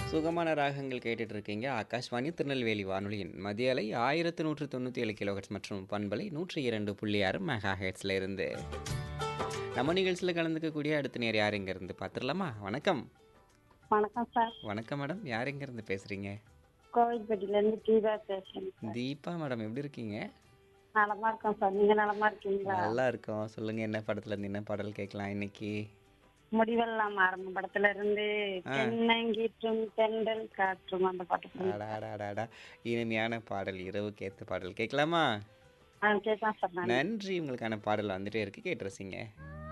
சுகமான ராகங்கள் கேட்டுட்டு இருக்கீங்க ஆகாஷ்வாணி திருநெல்வேலி வானொலியின் மதிய அலை ஆயிரத்து நூற்று தொண்ணூற்றி ஏழு கிலோஹெட்ஸ் மற்றும் பண்பலை நூற்றி இரண்டு புள்ளி ஆறு மெகா ஹெட்ஸில் இருந்து நம்ம நிகழ்ச்சியில் கலந்துக்கக்கூடிய அடுத்த நேர் யார் இங்க இருந்து பார்த்துடலாமா வணக்கம் வணக்கம் சார் வணக்கம் மேடம் யார் இங்க இருந்து பேசுறீங்க கோவில்பட்டியில இருந்து தீபா பேசுறேன் தீபா மேடம் எப்படி இருக்கீங்க நலமா இருக்கோம் சார் நீங்க நலமா இருக்கீங்களா நல்லா இருக்கோம் சொல்லுங்க என்ன படத்துல இருந்து என்ன பாடல் கேட்கலாம் இன்னைக்கு முடிவெல்லாம் ஆரம்ப படத்துல இருந்து தென்னங்கீற்றும் தென்றல் காற்றும் அந்த பாட்டு சொல்லுங்க. அடாடாடாடா இனிமையான பாடல் இரவுக்கு ஏற்ற பாடல் கேட்கலாமா ஆ கேட்கலாம் சார் நான் நன்றி உங்களுக்கான பாடல் வந்துட்டே இருக்கு கேட்டு ரசிங்க